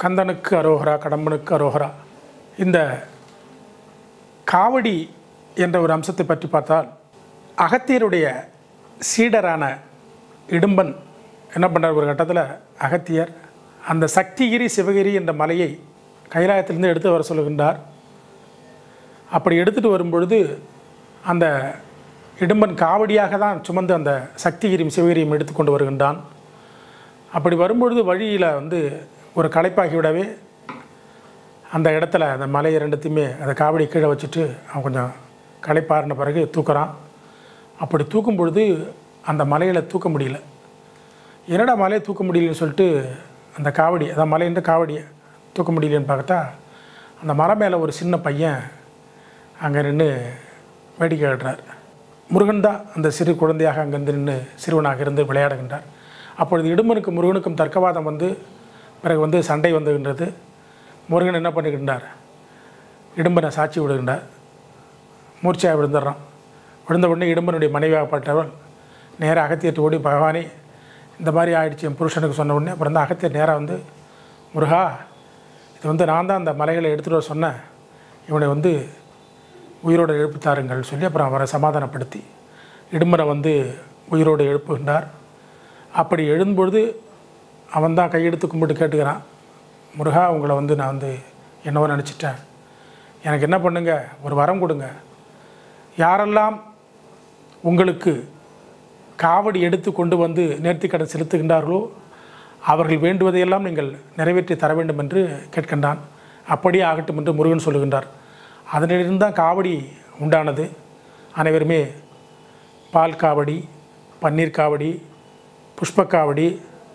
கந்தனுக்கு அரோகரா கடம்பனுக்கு அரோகரா இந்த காவடி என்ற ஒரு அம்சத்தை பற்றி பார்த்தால் அகத்தியருடைய சீடரான இடும்பன் என்ன பண்ணார் ஒரு கட்டத்தில் அகத்தியர் அந்த சக்திகிரி சிவகிரி என்ற மலையை கைலாயத்திலிருந்து எடுத்து வர சொல்லுகின்றார் அப்படி எடுத்துகிட்டு வரும்பொழுது அந்த இடும்பன் காவடியாக தான் சுமந்து அந்த சக்திகிரியும் சிவகிரியும் எடுத்துக்கொண்டு வருகின்றான் அப்படி வரும்பொழுது வழியில் வந்து ஒரு களைப்பாகி விடவே அந்த இடத்துல அந்த மலை இரண்டுத்தையுமே அந்த காவடி கீழே வச்சுட்டு அவன் கொஞ்சம் களைப்பாறின பிறகு தூக்குறான் அப்படி தூக்கும் பொழுது அந்த மலையில் தூக்க முடியல என்னடா மலையை தூக்க முடியலன்னு சொல்லிட்டு அந்த காவடி அதான் மலையின்ற காவடியை தூக்க முடியலன்னு பார்த்தா அந்த மலை மேலே ஒரு சின்ன பையன் அங்கே நின்று வேடிக்கை ஆடுறார் முருகன் தான் அந்த சிறு குழந்தையாக அங்கேருந்து நின்று சிறுவனாக இருந்து விளையாடுகின்றார் அப்பொழுது இடுமனுக்கும் முருகனுக்கும் தர்க்கவாதம் வந்து பிறகு வந்து சண்டை வந்துகின்றது முருகன் என்ன பண்ணுகின்றார் இடும்பனை சாட்சி விடுகின்றார் மூர்ச்சையாக விழுந்துடுறான் விழுந்த உடனே இடும்பனுடைய மனைவியாகப்பட்டவள் நேராக அகத்தியர்ட்டு ஓடி பகவானே இந்த மாதிரி ஆயிடுச்சு என் புருஷனுக்கு சொன்ன உடனே அப்புறம் தான் அகத்தியர் நேராக வந்து முருகா இது வந்து நான் தான் அந்த மலைகளை எடுத்துகிட்டு வர சொன்னேன் இவனை வந்து உயிரோடு எழுப்பு தாருங்கள் சொல்லி அப்புறம் அவரை சமாதானப்படுத்தி இடும்பனை வந்து உயிரோடு எழுப்புகின்றார் அப்படி எழும்பொழுது அவன் தான் கையெடுத்து கும்பிட்டு கேட்டுக்கிறான் முருகா உங்களை வந்து நான் வந்து என்னவோ நினச்சிட்டேன் எனக்கு என்ன பண்ணுங்க ஒரு வரம் கொடுங்க யாரெல்லாம் உங்களுக்கு காவடி எடுத்து கொண்டு வந்து நேர்த்திக்கடன் செலுத்துகின்றார்களோ அவர்கள் வேண்டுவதையெல்லாம் நீங்கள் நிறைவேற்றி தர வேண்டும் என்று கேட்கின்றான் அப்படியே ஆகட்டும் என்று முருகன் சொல்லுகின்றார் அதனிலிருந்து தான் காவடி உண்டானது அனைவருமே பால் காவடி பன்னீர் காவடி புஷ்ப காவடி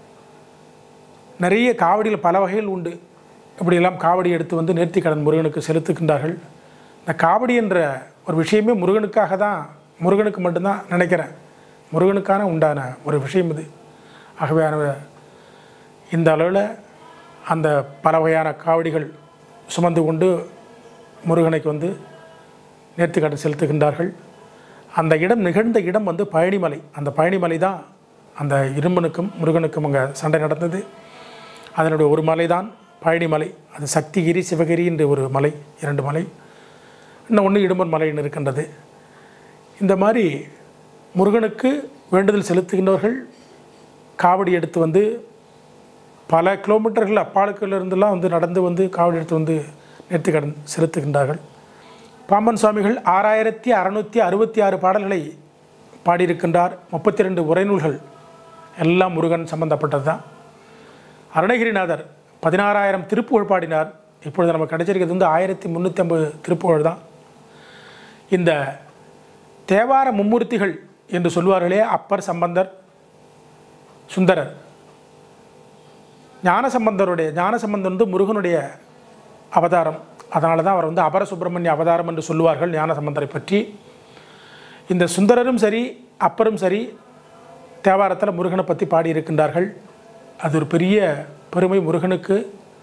நிறைய காவடியில் பல வகைகள் உண்டு இப்படியெல்லாம் காவடி எடுத்து வந்து நேர்த்திக்கடன் முருகனுக்கு செலுத்துகின்றார்கள் இந்த காவடி என்ற ஒரு விஷயமே முருகனுக்காக தான் முருகனுக்கு மட்டும்தான் நினைக்கிறேன் முருகனுக்கான உண்டான ஒரு விஷயம் இது ஆகவே அந்த- இந்த அளவில் அந்த பல வகையான காவடிகள் சுமந்து கொண்டு முருகனுக்கு வந்து நேர்த்திக்கடன் செலுத்துகின்றார்கள் அந்த இடம் நிகழ்ந்த இடம் வந்து பழனிமலை அந்த பழனிமலை தான் அந்த இரும்பனுக்கும் முருகனுக்கும் அங்கே சண்டை நடந்தது அதனுடைய ஒரு மலை தான் பழனிமலை அது சக்திகிரி சிவகிரி என்ற ஒரு மலை இரண்டு மலை இன்னும் ஒன்று இடும்பன் மலைன்னு இருக்கின்றது இந்த மாதிரி முருகனுக்கு வேண்டுதல் செலுத்துகின்றவர்கள் காவடி எடுத்து வந்து பல கிலோமீட்டர்கள் அப்பாலுக்குள்ள இருந்தெல்லாம் வந்து நடந்து வந்து காவடி எடுத்து வந்து நேர்த்திக்கடன் செலுத்துகின்றார்கள் பாம்பன் சுவாமிகள் ஆறாயிரத்தி அறநூற்றி அறுபத்தி ஆறு பாடல்களை பாடியிருக்கின்றார் முப்பத்தி ரெண்டு உரைநூல்கள் எல்லாம் முருகன் சம்பந்தப்பட்டது தான் அருணகிரிநாதர் பதினாறாயிரம் திருப்புகழ் பாடினார் இப்பொழுது நமக்கு கிடைச்சிருக்கிறது வந்து ஆயிரத்தி முந்நூற்றி ஐம்பது திருப்புகழ் தான் இந்த தேவார மும்மூர்த்திகள் என்று சொல்வார்களே அப்பர் சம்பந்தர் சுந்தரர் ஞானசம்பந்தருடைய ஞானசம்பந்தர் வந்து முருகனுடைய அவதாரம் அதனால தான் அவர் வந்து அபர சுப்பிரமணிய அவதாரம் என்று சொல்லுவார்கள் ஞானசம்பந்தரை பற்றி இந்த சுந்தரரும் சரி அப்பரும் சரி தேவாரத்தில் முருகனை பற்றி பாடியிருக்கின்றார்கள் அது ஒரு பெரிய பெருமை முருகனுக்கு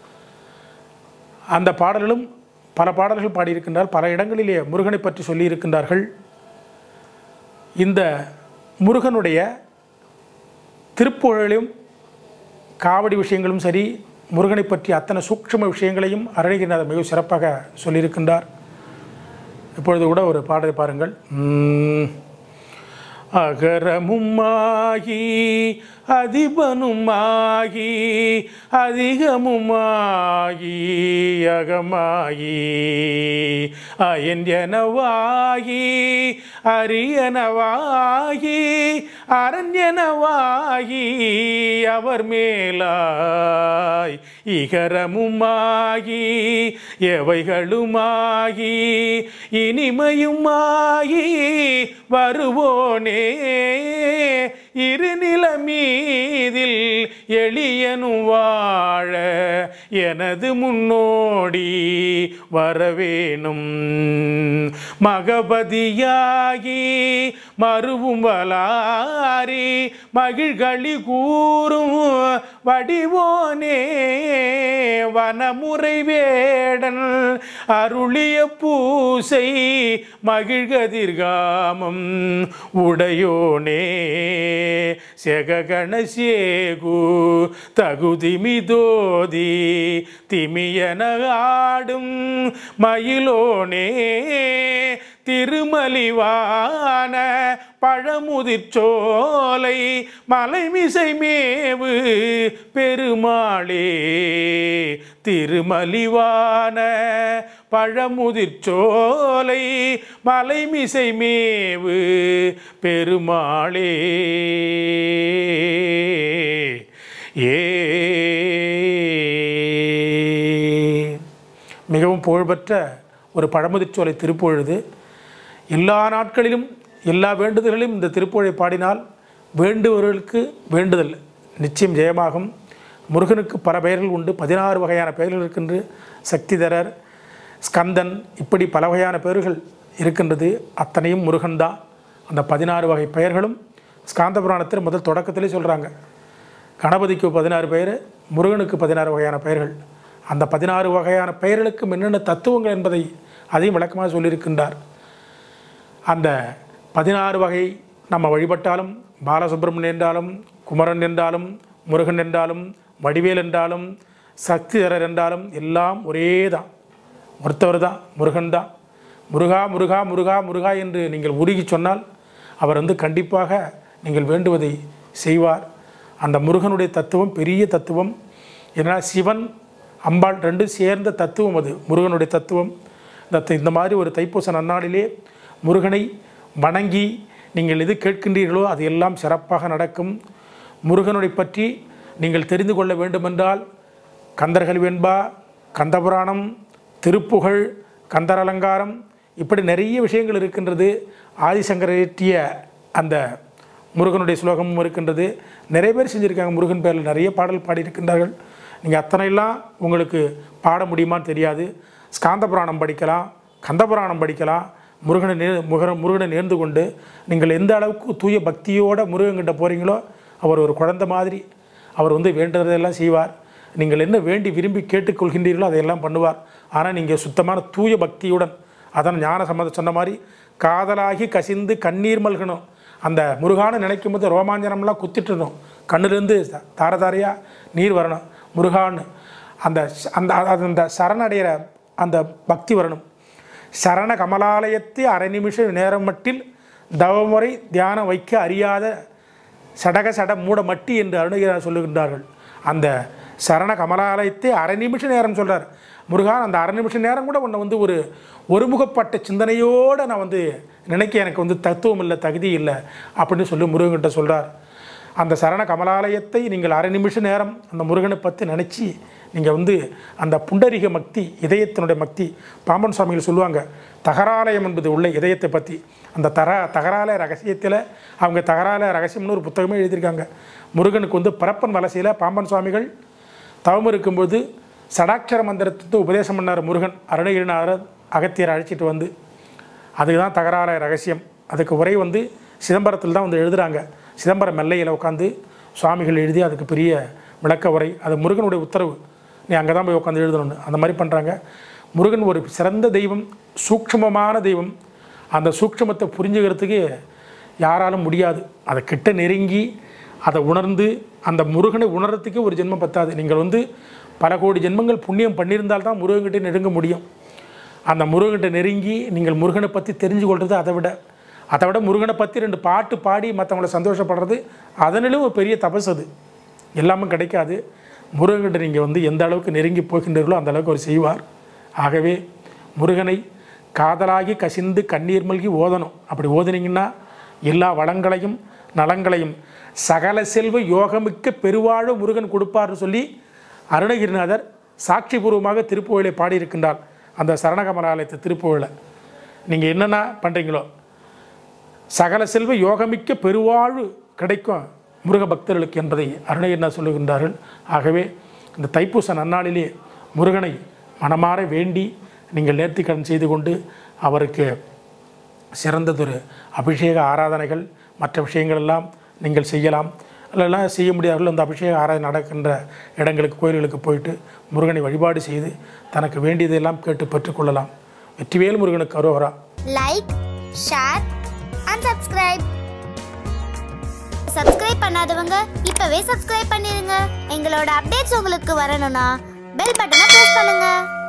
அந்த பாடல்களும் பல பாடல்கள் பாடியிருக்கின்றார் பல இடங்களிலே முருகனை பற்றி சொல்லியிருக்கின்றார்கள் இந்த முருகனுடைய திருப்புகழிலும் காவடி விஷயங்களும் சரி முருகனை பற்றி அத்தனை சூக்ஷ்ம விஷயங்களையும் அருணகிரிநாதர் மிக சிறப்பாக சொல்லியிருக்கின்றார் இப்பொழுது கூட ஒரு பாடலை பாருங்கள் உம். அகரமுமாகி அதிபனுமாகி அதிகமுமாகி அகமாகி அயன் எனவாகி அரியனவாகி அரண்யனவாகி அவர் மேலாய் இகரமுமாகி எவைகளுமாகி இனிமையுமாகி வருவோனே இருநில மீதில் எளியனும் வாழ எனது முன்னோடி வரவேணும் மகபதியாகி மறுவும் வலாரி மகிழ்களி கூறும் வடிவோனே வனமுறை வேடன் அருளிய பூசை மகிழ்கதிர்காமம் உடையோனே செககண சேகு தகுதிமிதோதி திமியன ஆடும் மயிலோனே திருமலிவான பழமுதிர்ச்சோலை மலைமிசை மேவு பெருமாளே திருமலிவான பழமுதிர்ச்சோலை மலைமிசை மேவு பெருமாளே ஏ மிகவும் புகழ்பெற்ற ஒரு பழமுதிர்ச்சோலை திருப்பொழுது எல்லா நாட்களிலும் எல்லா வேண்டுதல்களையும் இந்த திருப்புகழை பாடினால் வேண்டுபவர்களுக்கு வேண்டுதல் நிச்சயம் ஜெயமாகும் முருகனுக்கு பல பெயர்கள் உண்டு பதினாறு வகையான பெயர்கள் இருக்கின்ற சக்திதரர் ஸ்கந்தன் இப்படி பல வகையான பெயர்கள் இருக்கின்றது அத்தனையும் முருகன் தான் அந்த பதினாறு வகை பெயர்களும் ஸ்காந்த புராணத்தில் முதல் தொடக்கத்திலே சொல்கிறாங்க கணபதிக்கு பதினாறு பெயர் முருகனுக்கு பதினாறு வகையான பெயர்கள் அந்த பதினாறு வகையான பெயர்களுக்கு என்னென்ன தத்துவங்கள் என்பதை அதையும் விளக்கமாக சொல்லியிருக்கின்றார் அந்த பதினாறு வகை நம்ம வழிபட்டாலும் பாலசுப்ரமணியன் என்றாலும் குமரன் என்றாலும் முருகன் என்றாலும் வடிவேல் என்றாலும் சக்திதரர் என்றாலும் எல்லாம் ஒரே தான் ஒருத்தவர் தான் முருகன் தான் முருகா முருகா முருகா முருகா என்று நீங்கள் உருகி சொன்னால் அவர் வந்து கண்டிப்பாக நீங்கள் வேண்டுவதை செய்வார் அந்த முருகனுடைய தத்துவம் பெரிய தத்துவம் ஏன்னா சிவன் அம்பாள் ரெண்டும் சேர்ந்த தத்துவம் அது முருகனுடைய தத்துவம் இந்த த- இந்த மாதிரி ஒரு தைப்பூச நன்னாளிலே முருகனை வணங்கி நீங்கள் எது கேட்கின்றீர்களோ அது எல்லாம் சிறப்பாக நடக்கும் முருகனுடைய பற்றி நீங்கள் தெரிந்து கொள்ள வேண்டுமென்றால் கந்தர்கள் வெண்பா கந்தபுராணம் திருப்புகழ் கந்தர் அலங்காரம் இப்படி நிறைய விஷயங்கள் இருக்கின்றது ஆதிசங்கர் இயற்றிய அந்த முருகனுடைய ஸ்லோகமும் இருக்கின்றது நிறைய பேர் செஞ்சுருக்காங்க முருகன் பேரில் நிறைய பாடல் பாடியிருக்கின்றார்கள் நீங்கள் அத்தனையெல்லாம் உங்களுக்கு பாட முடியுமான்னு தெரியாது ஸ்காந்த புராணம் படிக்கலாம் கந்தபுராணம் படிக்கலாம் முருகனை நே முருக முருகனை நேர்ந்து கொண்டு நீங்கள் எந்த அளவுக்கு தூய பக்தியோட முருகன்கிட்ட போகிறீங்களோ அவர் ஒரு குழந்தை மாதிரி அவர் வந்து வேண்டுறதெல்லாம் செய்வார் நீங்கள் என்ன வேண்டி விரும்பி கேட்டுக்கொள்கின்றீர்களோ அதையெல்லாம் பண்ணுவார் ஆனால் நீங்கள் சுத்தமான தூய பக்தியுடன் அதான் ஞான சம்மதம் சொன்ன மாதிரி காதலாகி கசிந்து கண்ணீர் மல்கணும் அந்த முருகான நினைக்கும் போது ரோமாஞ்சனம்லாம் குத்திட்டுணும் கண்ணுலேருந்து தார தாரையாக நீர் வரணும் முருகான்னு அந்த ச- அந்த அது அந்த சரணடைகிற அந்த பக்தி வரணும் சரண கமலாலயத்தை அரை நிமிஷ நேரம் மட்டில் தவமுறை தியானம் வைக்க அறியாத சடக சட மூட மட்டி என்று அருணகிரியார் சொல்லுகின்றார்கள் அந்த சரண கமலாலயத்தை அரை நிமிஷ நேரம் சொல்றார் முருகன் அந்த அரை நிமிஷ நேரம் கூட உன்னை வந்து ஒரு ஒருமுகப்பட்ட சிந்தனையோடு நான் வந்து நினைக்க எனக்கு வந்து தத்துவம் இல்லை தகுதி இல்லை அப்படின்னு சொல்லி முருகன்கிட்ட சொல்றார் அந்த சரண கமலாலயத்தை நீங்கள் அரை நிமிஷ நேரம் அந்த முருகனை பற்றி நினச்சி நீங்கள் வந்து அந்த புண்டரிக மக்தி இதயத்தினுடைய மக்தி பாம்பன் சுவாமிகள் சொல்லுவாங்க தகராலயம் என்பது உள்ள இதயத்தை பற்றி அந்த தர தகராலய ரகசியத்தில் அவங்க தகராலய ரகசியம்னு ஒரு புத்தகமே எழுதியிருக்காங்க முருகனுக்கு வந்து பரப்பன் வலசையில் பாம்பன் சுவாமிகள் தவம் இருக்கும்போது சடாட்சர மந்திரத்தை உபதேசம் பண்ணார் முருகன் அருணகிரிநாதர் அகத்தியரை அழைச்சிட்டு வந்து அதுக்கு தான் தகராற ரகசியம் அதுக்கு உரை வந்து சிதம்பரத்தில் தான் வந்து எழுதுகிறாங்க சிதம்பரம் எல்லையில் உட்காந்து சுவாமிகள் எழுதி அதுக்கு பெரிய விளக்க உரை அது முருகனுடைய உத்தரவு நீ அங்கே தான் போய் உட்காந்து எழுதணும்னு அந்த மாதிரி பண்ணுறாங்க முருகன் ஒரு சிறந்த தெய்வம் சூக்ஷ்மமான தெய்வம் அந்த சூக்ஷ்மத்தை புரிஞ்சுக்கிறதுக்கு யாராலும் முடியாது அதை கிட்ட நெருங்கி அதை உணர்ந்து அந்த முருகனை உணர்றதுக்கே ஒரு ஜென்மம் பத்தாது நீங்கள் வந்து பல கோடி ஜென்மங்கள் புண்ணியம் பண்ணியிருந்தால் முருகன்கிட்ட நெருங்க முடியும் அந்த முருகன்கிட்ட நெருங்கி நீங்கள் முருகனை பற்றி தெரிஞ்சு கொள்வது அதை விட அதை விட முருகனை பற்றி ரெண்டு பாட்டு பாடி மற்றவங்கள சந்தோஷப்படுறது அதனிலும் ஒரு பெரிய தபஸ் அது எல்லாமே கிடைக்காது முருகன்கிட்ட நீங்கள் வந்து எந்த அளவுக்கு நெருங்கி போகின்றீர்களோ அந்த அளவுக்கு அவர் செய்வார் ஆகவே முருகனை காதலாகி கசிந்து கண்ணீர் மல்கி ஓதணும் அப்படி ஓதுனீங்கன்னா எல்லா வளங்களையும் நலங்களையும் சகல செல்வ யோகமிக்க பெருவாழ முருகன் கொடுப்பார்னு சொல்லி அருணகிரிநாதர் சாட்சிபூர்வமாக திருப்புகழை பாடியிருக்கின்றார் அந்த சரணகமலாலயத்து திருப்புகழை நீங்கள் என்னென்ன பண்ணுறீங்களோ சகல செல்வ யோகமிக்க பெருவாழ்வு கிடைக்கும் முருக பக்தர்களுக்கு என்பதை அருணகிரிநாதர் சொல்லுகின்றார்கள் ஆகவே இந்த தைப்பூச நன்னாளிலே முருகனை மனமாற வேண்டி நீங்கள் நேர்த்திக்கடன் செய்து கொண்டு அவருக்கு சிறந்ததொரு அபிஷேக ஆராதனைகள் மற்ற விஷயங்கள் எல்லாம் நீங்கள் செய்யலாம் எல்லாம் செய்ய முடியாதவர்கள் இந்த அபிஷேக ஆராதனை நடக்கின்ற இடங்களுக்கு கோயில்களுக்கு போயிட்டு முருகனை வழிபாடு செய்து தனக்கு வேண்டியதெல்லாம் கேட்டு பெற்றுக்கொள்ளலாம் வெற்றிவேல் முருகனுக்கு அரோகரா like share and subscribe subscribe பண்ணாதவங்க இப்பவே சப்ஸ்கிரைப் பண்ணிருங்க எங்களோட அப்டேட்ஸ் உங்களுக்கு வரணும்னா பெல் பட்டனை ப்ரெஸ் பண்ணுங்க